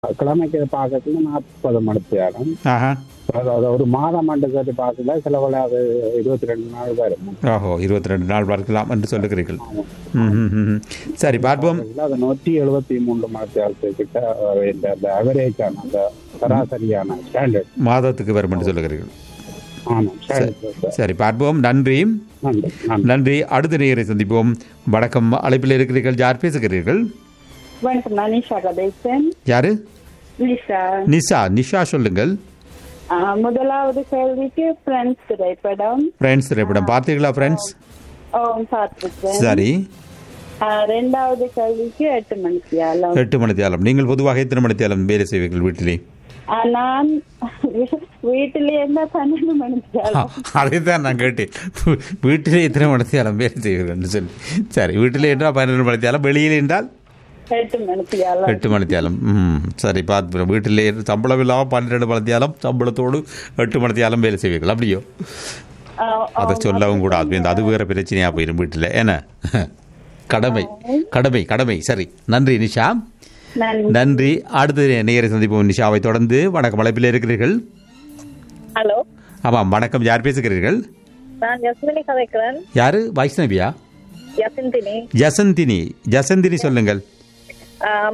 கிழமைக்கு பார்க்கறதுக்கு நாற்பது மணித்தியாலம் ஆஹா அதாவது ஒரு மாதம் ஆண்டு கேட்டு பார்க்கல சிலவில் அது இருபத்தி ரெண்டு நாள் வரும் ஓஹோ இருபத்தி ரெண்டு நாள் பார்க்கலாம் என்று சொல்லுகிறீர்கள் ம், ம், ம், ம். சரி பார்ப்போம் இல்ல, அது நூற்றி எழுபத்தி மூன்று மணித்தியாலத்துக்கிட்ட இந்த அந்த அவரேஜான அந்த சராசரியான ஸ்டாண்டர்ட் மாதத்துக்கு வரும் என்று சொல்லுகிறீர்கள் ஆமாம் ஸ்டாண்டர்ட் சரி பார்ப்போம் நன்றி நன்றி நன்றி நன்றி அடுத்த நேரை சந்திப்போம் வணக்கம் அழைப்பில் இருக்கிறீர்கள் யார் பேசுகிறீர்கள் வணக்கம் நான் நிஷா கதேசன் யாரு நிஷா நிஷா நிஷா சொல்லுங்கள் ஆ, முதலாவது கேள்விக்கு ஃப்ரெண்ட்ஸ் திரைப்படம் ஃப்ரெண்ட்ஸ் திரைப்படம் பார்த்தீர்களா ஃப்ரெண்ட்ஸ் ஓ பார்த்துருக்கேன் சரி ஆ, ரெண்டாவது கேள்விக்கு எட்டு மணிக்கு ஆலம் எட்டு மணி தியாலம் நீங்கள் பொதுவாக எத்தனை மணி தியாலம் வேலை செய்வீர்கள் வீட்டிலே ஆ, நான் வீட்டிலே இருந்தா பன்னெண்டு மணிக்கு ஆலம் அதை தான் நான் கேட்டேன் வீட்டிலே எத்தனை மணி தியாலம் வேலை செய்வீர்கள் சொல்லி சரி வீட்டிலே என்றால் பன்னிரெண்டு மணி தியாலம் வெளியில் என்றால் எட்டு மணிக்கு ஆலம் எட்டு மணி தியாலம் ம் சரி பார்த்து வீட்டிலே சம்பளம் இல்லாமல் பன்னிரெண்டு மணி தியாலம் சம்பளத்தோடு எட்டு மணி தியாலம் வேலை செய்வீர்கள் அப்படியோ ஆ, அதை சொல்லவும் கூடாது இந்த அது வேற பிரச்சனையாக போயிடும் வீட்டில் என்ன கடமை கடமை கடமை சரி நன்றி நிஷா நான் நன்றி அடுத்த நேரை சந்திப்போம் நிஷாவை தொடர்ந்து வணக்கம் அழைப்பில் இருக்கிறீர்கள் ஹலோ ஆமாம் வணக்கம் யார் பேசுகிறீர்கள் நான் யஸ்மினி கதைக்கிறேன் யாரு வைஷ்ணவியா யசிந்தினி ஜசந்தினி ஜசந்தினி சொல்லுங்கள் ஆம்,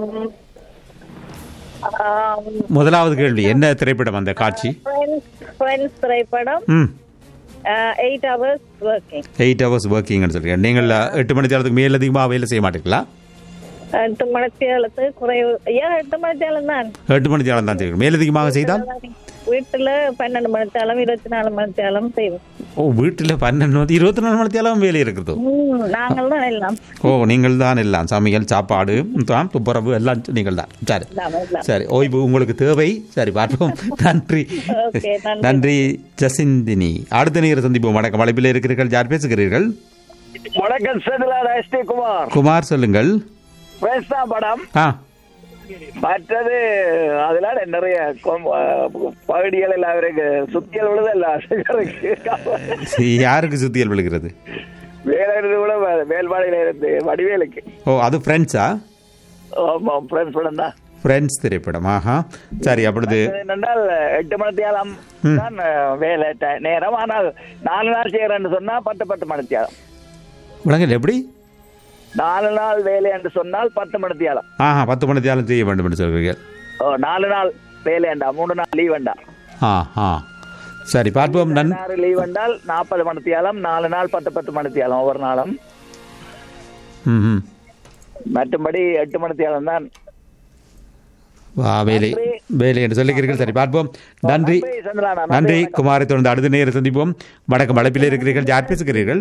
ஆம், முதலாவது கேள்வி என்ன திரைப்படம் அந்த காட்சி Friends Friends திரைப்படம் ம் eight hours working eight hours ஒர்க்கிங்னு சொல்றீங்க நீங்கள் எட்டு மணி நேரத்துக்கு மேல் அதிகமாக வேலை செய்ய மாட்டீங்களா எட்டு மணித்தேலத்து குறைவு ஏன் எட்டு மணித்தேலம் தான் எட்டு மணி நேரம் தான் செய்வீங்க மேலதிகமாக செய்தால் வீட்டுல பன்னெண்டு மணித்தேலம் இருபத்தி நாலு மணித்தேலம் செய்வோம் ஓ வீட்டில் பன்னெண்டு வந்து இருபத்தி நாலு மணி நேரம் வேலை இருக்கிறது ம், நாங்கள் தான் எல்லாம் ஓ நீங்கள் தான் எல்லாம் சமையல் சாப்பாடு தான் துப்புரவு எல்லாம் நீங்கள் தான் சரி எல்லாம் எல்லாம் சரி ஓய்வு உங்களுக்கு தேவை சரி பார்ப்போம் நன்றி Okay, நன்றி. நன்றி ஜசிந்தினி அடுத்த நேர சந்திப்போம் வணக்கம் அழைப்பில் இருக்கிறீர்கள் யார் பேசுகிறீர்கள் வணக்கம் செந்திலார் எஸ் டி குமார் குமார் சொல்லுங்கள் ஃப்ரெண்ட்ஸ் தான் படம் ஆ மற்றது அதுல நிறைய கொம்- அஹ் பகுதிகள் எல்லாம் அவருக்கு சுத்தியல் விழுதல்ல யாருக்கு சுத்தியல் விழுகிறது வேலை இருந்து கூட வேல்பாடியில இருந்து வடிவேலுக்கு ஓ அது ஃப்ரெண்ட்ஸா ஆமா ஃப்ரெண்ட்ஸ் படம் தான் ஃப்ரெண்ட்ஸ் திரைப்படம் ஆஹா சரி அப்பொழுது என்னென்றால் எட்டு மணித்தியாலம் தான் அஹ், வேலை ட- நேரம் ஆனால் நாலு நாள் செய்யறேன்னு சொன்னா பத்து பத்து மணித்தியாலம் விளங்கல் எப்படி நாலு நாள் வேலை என்று சொன்னால் பத்து மணித்தியாலம் ஆஹா பத்து மணி தியாலம் செய்ய வேண்டும் என்று சொல்கிறீர்கள் ஓ நாலு நாள் வேலை வேண்டாம் மூணு நாள் லீவ் வேண்டாம் ஆ ஆ சரி பார்ப்போம் நன் பதினாறு லீவ் என்றால் நாற்பது மணித்தியாலம் நாலு நாள் பத்து பத்து மணித்தியாலம் ஒவ்வொரு நாளும் ம் ம் மற்றும்படி எட்டு மணித்தியாலம் தான் வா வேலை வேலை என்று சொல்லுகிறீர்கள் சரி பார்ப்போம் நன்றி நன்றி, சந்திரா. நன்றி குமாரை தொடர்ந்து அடுத்த நேரம் சந்திப்போம் வணக்கம் அழைப்பில் இருக்கிறீர்கள் யார் பேசுகிறீர்கள்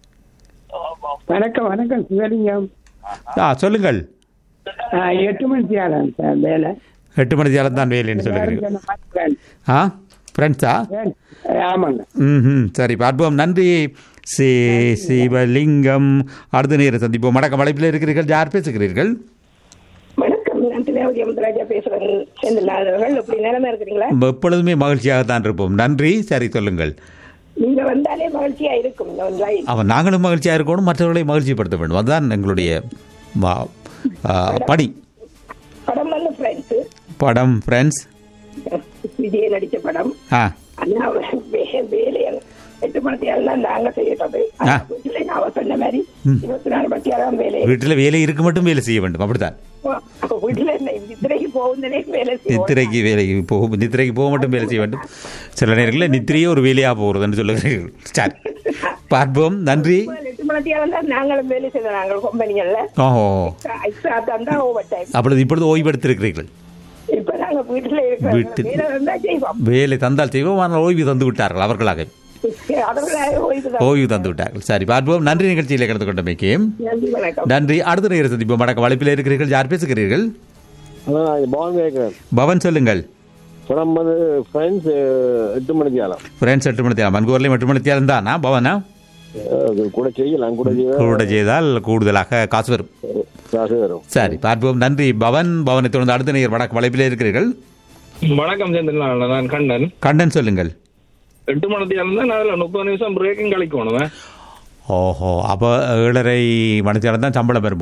வணக்கம் வணக்கம் சிவலிங்கம் ஆ சொல்லுங்கள் ஆ, எட்டு மணி தியாலம் சார் வேலை எட்டு மணி தியாலம் தான் வேலை என்று சொல்லுகிறீர்கள் friend. ஆ ஃப்ரெண்ட்ஸா friend. ஆமாங்க ம் சரி பார்ப்போம் நன்றி சி சிவலிங்கம் அடுத்த நேரம் சந்திப்போம் வணக்கம் அழைப்பில் இருக்கிறீர்கள் யார் பேசுகிறீர்கள் வணக்கம் நான் தினவதி அமுதராஜா பேசுறேன் செந்தில்லாதவர்கள் எப்படி நிலைமை இருக்கிறீங்களா எப்பொழுதுமே மகிழ்ச்சியாகத்தான் இருப்போம் நன்றி சரி சொல்லுங்கள் நீங்க வந்தாலே மகிழ்ச்சியா இருக்கும் இந்த ஒரு line. அவன் நாங்களும் மகிழ்ச்சியாக இருக்கணும் மற்றவர்களை மகிழ்ச்சிப்படுத்த வேண்டும் அதுதான் எங்களுடைய வா- ஆ, பணி படம் வந்து ஃப்ரெண்ட்ஸ் படம் ஃப்ரெண்ட்ஸ் விஜய் நடிச்ச படம் ஆ ஆனா வே- வேலையை எட்டு மணித்தியாலம் தான் நாங்க செய்யறது ஆ. வீட்டுல அவ சொன்ன மாதிரி இருபத்தி நாலு மணித்தியாலம் வேலை வீட்டில் வேலை இருக்கு மட்டும் வேலை செய்ய வேண்டும் அப்படித்தான் அப்ப வீட்டுல என்ன நித்திரைக்கு போகுந்தனே வேலை செய்வோம் நித்திரைக்கு வேலை போக நித்திரைக்கு போக மட்டும் வேலை செய்ய வேண்டும் சில நேரங்களில் நித்திரையே ஒரு வேலையாக போகிறதுன்னு சொல்லுகிறீர்கள் சரி பார்ப்போம் நன்றி எட்டு மணித்தியாலம் தான் நாங்களும் வேலை செய்தோம் நாங்கள் கம்பெனிகள்ல ஓஹோ எக்ஸ்ட்ரா தந்தா ஓவர் டைம் அப்பொழுது இப்பொழுது ஓய்வெடுத்திருக்கிறீர்கள் இப்ப நாங்க வீட்டுல இருக்கிறோம் வீட்டில். வேலை வந்தா செய்வோம் வேலை தந்தால் செய்வோம் ஆனால் ஓய்வு தந்து விட்டார்கள் அவர்களாக அதனால ஓய்வு தான் ஓய்வு தந்து விட்டார்கள் சரி பார்ப்போம் நன்றி நிகழ்ச்சியில் கலந்து கொண்டமைக்கு நன்றி வணக்கம் நன்றி அடுத்த நேரம் சந்திப்போம் வணக்கம் அழைப்பில் இருக்கிறீர்கள் யார் பேசுகிறீர்கள் அதான் பவன் கேட்குறேன் பவன் சொல்லுங்கள் படம் வந்து ஃப்ரெண்ட்ஸ் எட்டு மணிக்கு ஆகலாம் ஃப்ரெண்ட்ஸ் எட்டு மணி தேவை மன்கூர்லேயும் எட்டு மணி தேவை தானா பவனா கூட செய்யலாம் கூட செய்ய கூட செய்தால் கூடுதலாக காசு வரும் காசு வரும் சரி பார்ப்போம் நன்றி பவன் பவனை தொடர்ந்து அடுத்த நேர் வடக்கு வளைப்பில் இருக்கிறீர்கள் வணக்கம் சேர்ந்து நான் கண்ணன் கண்டன் சொல்லுங்கள் எட்டு மணி இருந்தா அதில் முப்பது நிமிஷம் பிரேக்கும் கழிக்கணும் ஓஹோ அப்போ ஏழரை மணித்தேரம் தான் சம்பளம் வருமோ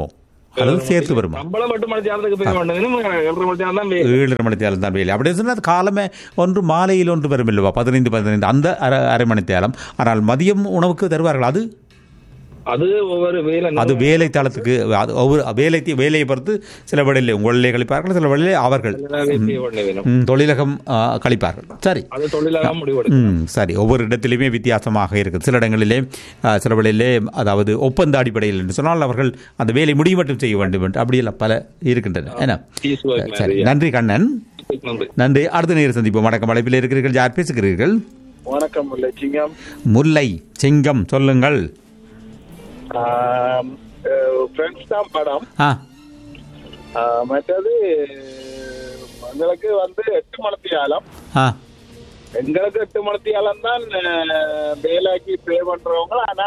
அல்லது சேர்த்து வருமா சம்பளம் எட்டு மணித்தியாலத்துக்கு போய் வேண்டியதுன்னு ஏழரை மணித்தியாலம் தான் வேலை. ஏழரை மணி தேலம் தான் வேலை அப்படி சொன்னால் காலமே ஒன்று மாலையில் ஒன்று வரும் இல்லவா பதினைந்து பதினைந்து அந்த அரை அரை மணி தேலம் ஆனால் மதியம் உணவுக்கு தருவார்கள் அது அது ஒவ்வொரு வேலை அது வேலை தளத்துக்கு அது ஒவ்வொரு வேலை வேலையை பொறுத்து சில வழியில் உங்களிலே கழிப்பார்கள் சில வழியிலே அவர்கள் வேலை செய்ய வேண்டிய வேணும். ம், தொழிலகம் ஆ, கழிப்பார்கள் சரி அது தொழிலாக முடிவெடுக்கும் ம் சரி ஒவ்வொரு இடத்திலுமே வித்தியாசமாக இருக்குது சில இடங்களிலே ஆ, சில வழியிலே அதாவது ஒப்பந்த அடிப்படையில் என்று சொன்னால் அவர்கள் அந்த வேலை முடிவு மட்டும் செய்ய வேண்டும் என்று அப்படியெல்லாம் பல இருக்கின்றன என்ன Piece work சரி மாதிரி. நன்றி கண்ணன் நன்றி நன்றி அடுத்த நேரம் சந்திப்போம் வணக்கம் அழைப்பில் இருக்கிறீர்கள் யார் பேசுகிறீர்கள் வணக்கம் லட்சிங்கம் முல்லை சிங்கம் சொல்லுங்கள் ஃப்ரெண்ட்ஸ் தான் படம் ஆ ஆஹ் மற்றது எங்களுக்கு வந்து எட்டு மணத்தியாலம் ஆ எங்களுக்கு எட்டு மணத்தியாலம் தான் ஆஹ், வேலைக்கு பே பண்றவங்க ஆனா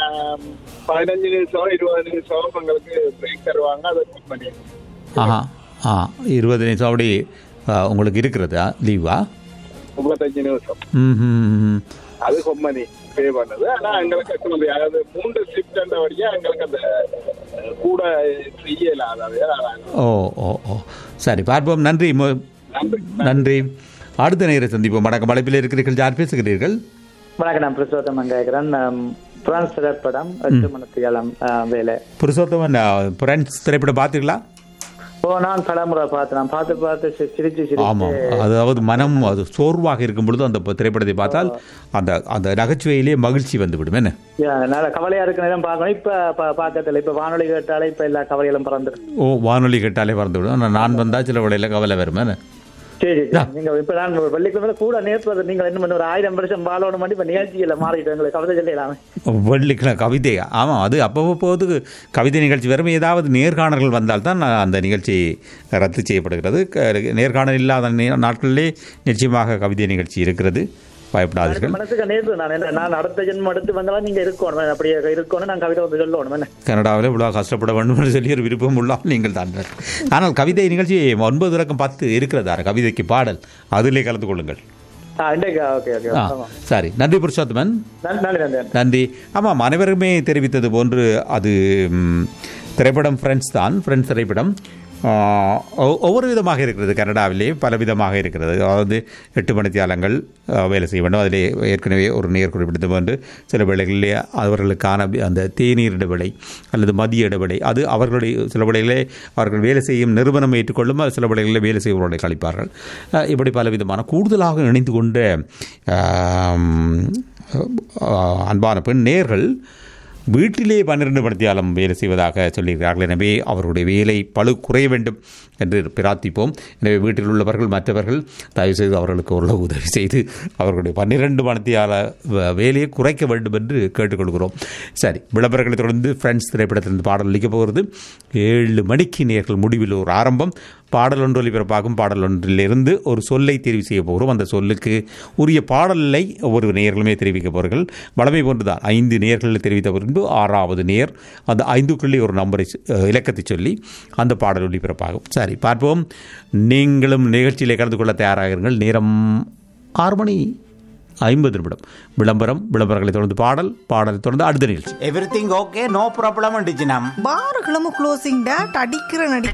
பதினஞ்சு நிமிஷம் இருபது நிமிஷம் எங்களுக்கு பிரேக் தருவாங்க அதை புக் பண்ணி ஆஹா ஆ இருபது நிமிஷம் அப்படி ஆ, உங்களுக்கு இருக்கிறதா லீவா முப்பத்தஞ்சு நிமிஷம் ம் ம், ம். அது கொம்மனி பே பண்ணது ஆனா எங்களுக்கு எட்டு மணி அதாவது மூன்று ஷிஃப்ட் வழியா எங்களுக்கு அந்த அஹ், கூட செய்யல அதாவது ஓ ஓ ஓ சரி பார்ப்போம் நன்றி மு- நன்றி அடுத்த நேரம் சந்திப்போம் வணக்கம் அழைப்பில் இருக்கிறீர்கள் யார் பேசுகிறீர்கள் வணக்கம் நான் பிரசோத்தமன் கேட்கிறேன் பிரான்ஸ் திரைப்படம் எட்டு மணத்தியாலம் வேலை புருஷோத்தமன் ஃப்ரெண்ட்ஸ் திரைப்படம் பார்த்தீங்களா ஓ நான் பலமுறை பார்த்தேன் நான் பார்த்து பார்த்து சி- சிரிச்சு ஆமாம் சிரிச்சு அதாவது மனம் அது சோர்வாக இருக்கும் பொழுது அந்த திரைப்படத்தை பார்த்தால் அந்த அந்த நகைச்சுவையிலே மகிழ்ச்சி வந்துவிடும் என்ன யா, நல்ல கவலையா இருக்க நேரம் பார்க்கணும் இப்ப ப- பார்க்கறதில்ல இப்ப வானொலி கேட்டாலே இப்ப எல்லா கவலைகளும் பறந்துடும் ஓ வானொலி கேட்டாலே வந்துவிடும் ஆனால் நான் வந்தால் சில வேளையில் கவலை வரும் என்ன சரி சரி. நீங்க இப்ப நான் வெள்ளிக்கிழமை கூட நேற்று நீங்க என்ன பண்ண ஒரு ஆயிரம் வருஷம் வாழணும் பண்ணி இப்ப நிகழ்ச்சியில மாறிட்டு எங்களுக்கு கவிதை சொல்லலாமே வெள்ளிக்கிழமை கவிதை ஆமாம் அது அப்பப்போது கவிதை நிகழ்ச்சி வரும் ஏதாவது நேர்காணல்கள் வந்தால் தான் அந்த நிகழ்ச்சி ரத்து செய்யப்படுகிறது க- நேர்காணல் இல்லாத நே- நாட்களிலே நிச்சயமாக கவிதை நிகழ்ச்சி இருக்கிறது பயப்படாதீர்கள் மனசுக்கு நேற்று நான் என்ன நான் அடுத்த ஜென்மம் எடுத்து வந்தாலும் நீங்க இருக்கணும் அப்படியே இருக்கணும் நான் கவிதை வந்து சொல்லணும் என்ன கனடாவில் இவ்வளோ கஷ்டப்பட வேண்டும் என்று சொல்லி ஒரு விருப்பம் உள்ளால் நீங்கள் தான் ஆனால் கவிதை நிகழ்ச்சி ஒன்பது தொடக்கம் பத்து இருக்கிறதா கவிதைக்கு பாடல் அதிலே கலந்து கொள்ளுங்கள் ஆ இன்றைக்கு ஓகே ஓகே ஆ சரி நன்றி புருஷோத்தமன் நன்றி நன்றி நன்றி நன்றி ஆமாம் அனைவருமே தெரிவித்தது போன்று அது ம், திரைப்படம் ஃப்ரெண்ட்ஸ் தான் ஃப்ரெண்ட்ஸ் திரைப்படம் ஆ, ஒ- ஒவ்வொரு விதமாக இருக்கிறது கனடாவிலே பல விதமாக இருக்கிறது அதாவது எட்டு மணித்தியாலங்கள் ஆ, வேலை செய்ய வேண்டும் அதிலே ஏற்கனவே ஒரு நேர் குறிப்பிட்டது போன்று சில வேளைகளிலே அவர்களுக்கான வி- அந்த தேநீர் இடைவெளி அல்லது மதிய இடைவெளி அது அவர்களுடைய சில வேளைகளிலே அவர்கள் வேலை செய்யும் நிறுவனம் ஏற்றுக்கொள்ளும் அது சில வேளைகளில் வேலை செய்பவர்களை கழிப்பார்கள் ஆ, இப்படி பல விதமான கூடுதலாக இணைந்து கொண்ட ஆம், ஆ, அன்பான பெண் நேர்கள் வீட்டிலே பன்னிரண்டு மணித்தியாலம் வேலை செய்வதாக சொல்லியிருக்கிறார்கள் எனவே அவருடைய வேலை பளு குறைய வேண்டும் என்று பிரார்த்திப்போம் எனவே வீட்டில் உள்ளவர்கள் மற்றவர்கள் தயவுசெய்து அவர்களுக்கு ஓரளவு உதவி செய்து அவர்களுடைய பன்னிரண்டு மணித்தியால வ- வேலையை குறைக்க வேண்டும் என்று கேட்டுக்கொள்கிறோம் சரி விளம்பரங்களை தொடர்ந்து ஃப்ரெண்ட்ஸ் திரைப்படத்திலிருந்து பாடல் அளிக்கப் போகிறது ஏழு மணிக்கு நேர்கள் முடிவில் ஒரு ஆரம்பம் பாடல் ஒன்று ஒலிபரப்பாகும் பாடல் ஒன்றிலிருந்து ஒரு சொல்லை தெரிவு செய்ய போகிறோம் அந்த சொல்லுக்கு உரிய பாடலை ஒவ்வொரு நேர்களுமே தெரிவிக்க போகிறார்கள் வளமை போன்றுதான் ஐந்து நேர்களில் தெரிவித்த பின்பு ஆறாவது நேர் அந்த ஐந்துக்குள்ளே ஒரு நம்பரை சொ- அஹ், இலக்கத்தை சொல்லி அந்த பாடல் ஒலிபரப்பாகும் சரி பார்ப்போம் நீங்களும் நிகழ்ச்சியிலே கலந்து கொள்ள தயாராக இருங்கள் நேரம் ஆறு மணி ஐம்பது நிமிடம் விளம்பரம் விளம்பரங்களை தொடர்ந்து பாடல் பாடலை தொடர்ந்து அடுத்த நிகழ்ச்சி எவ்ரிதிங் ஓகே நோ ப்ராப்ளம் டிஜினம் பாருகளும் க்ளோசிங் டேட் அடிக்கிற நடி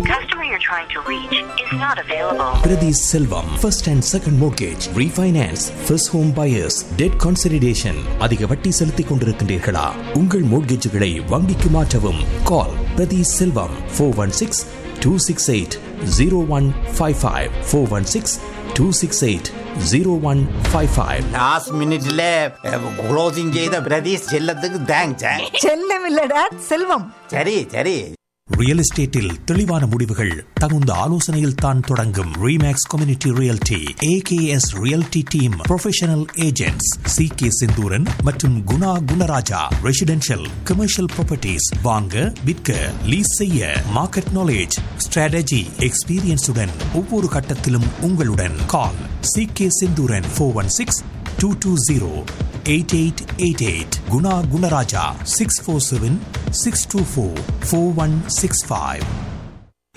Priti Selvam, first and second mortgage, refinance, first home buyers, debt consolidation. அதிக வட்டி செலுத்திக் கொண்டிருக்கின்றீர்களா உங்கள் மோட்கேஜுகளை வங்கிக்கு மாற்றவும் call Prathi Selvam four one six two six eight zero one five five four one six two six eight zero one five five last மினிட்ல closing செய்த பிரதீஷ் செல்லத்துக்கு thanks செல்லம் இல்ல டேட் செல்வம் சரி சரி ரியல் எஸ்டேட்டில் தெளிவான முடிவுகள் தகுந்த ஆலோசனையில் தான் தொடங்கும் Remax community realty AKS realty team professional agents C K Senthuran மற்றும் Guna Gunaraja residential commercial properties வாங்க விற்க லீஸ் செய்ய மார்க்கெட் நாலேஜ் ஸ்ட்ராட்டஜி எக்ஸ்பீரியன்ஸுடன் ஒவ்வொரு கட்டத்திலும் உங்களுடன் call C K Senthuran four one six two two zero eight eight eight eight Guna Gunaraja six four seven six two four four one six five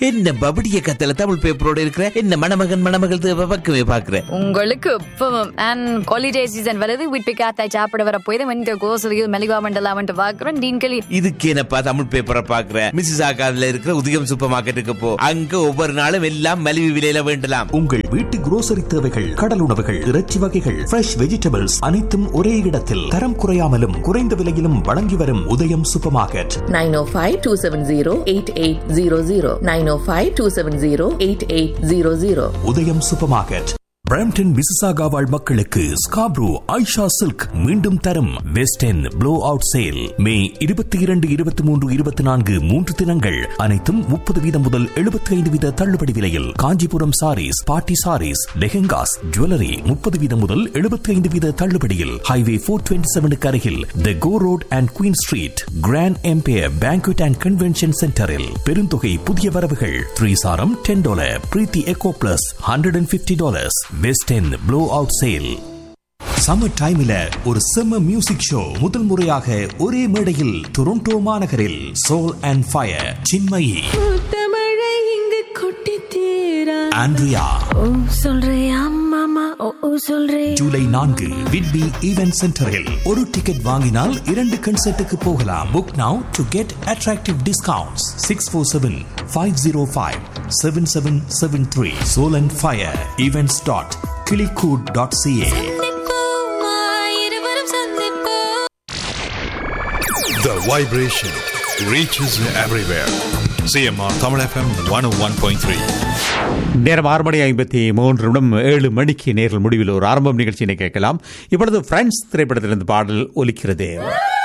என்ன பபடிய கத்தல தமிழ் பேப்பரோட இருக்கிற என்ன மணமகன் மணமகள் தேவை பக்கமே பாக்குற உங்களுக்கு இப்பவும் அண்ட் ஹாலிடே சீசன் வருது வீட்டு காத்தாய் சாப்பிட வர போய் வந்து கோசலியில் மெலிகா மண்டலாம் வந்து பாக்குறோம் நீங்களே இதுக்கு என்னப்பா தமிழ் பேப்பரை பாக்குற மிஸ்ஸஸ் ஆகாதுல இருக்கிற உதயம் சூப்பர் மார்க்கெட்டுக்கு போ அங்க ஒவ்வொரு நாளும் எல்லாம் மலிவு விலையில வேண்டலாம் உங்கள் வீட்டு குரோசரி தேவைகள் கடல் உணவுகள் இறைச்சி வகைகள் ஃப்ரெஷ் வெஜிடபிள்ஸ் அனைத்தும் ஒரே இடத்தில் தரம் குறையாமலும் குறைந்த விலையிலும் வழங்கி வரும் Udhayam super market nine O five two seven zero eight eight zero zero nine O five two seven zero eight eight zero zero Udhayam super market Brampton Mississauga வாழ் மக்களுக்கு ஸ்காப்ரோ ஐஷா சில்க் மீண்டும் தரும் west end blow out sale May இருபத்தி இரண்டு இருபத்தி மூன்று இருபத்தி நான்கு மூன்று தினங்கள் அனைத்தும் முப்பது வீதம் முதல் எழுபத்தி ஐந்து வீத தள்ளுபடி விலையில் காஞ்சிபுரம் சாரீஸ் பாட்டி சாரீஸ் லெஹெங்காஸ் ஜுவல்லரி முப்பது வீதம் முதல் எழுபத்தி ஐந்து வீத தள்ளுபடியில் ஹைவே போர் டுவெண்ட்டி செவனுக்கு அருகில் the Gore road and Queen street Grand Empire banquet and convention சென்டரில் பெருந்தொகை புதிய வரவுகள் த்ரீ சாரம் டென் டாலர் பிரீத்தி எக்கோ plus hundred and fifty dollars best end blow out sale summer டைம்ல ஒரு செம்ம மியூசிக் ஷோ முதல் முறையாக ஒரே மேடையில் டொரண்டோ மாநகரில் சோல் அண்ட் ஃபயர் சின்மயி தமிழை இங்கு கொட்டி தீரா ஆண்ட்ரியா ஓ சொல்றியா மாமா ஓ ஓ சொல்றே ஜூலை நான்கு விட்பி ஈவென்ட் சென்டரில் ஒரு டிக்கெட் வாங்கினால் இரண்டு கன்சர்ட்டுக்கு போகலாம் book now to get attractive discounts six four seven five zero five seven seven seven three soul and fire events dot கிளிகூட் டாட் சிஏ இருவரும் சந்திப்போ The vibration reaches everywhere. CMR Tamil FM 101.3. நேரம் ஆறு மணி ஐம்பத்தி மூன்று நிமிடம் ஏழு மணிக்கு நேரில் முடிவில் ஒரு ஆரம்பம் நிகழ்ச்சியினை கேட்கலாம் இப்பொழுது பிரெண்ட்ஸ் திரைப்படத்திலிருந்து பாடல் ஒலிக்கிறது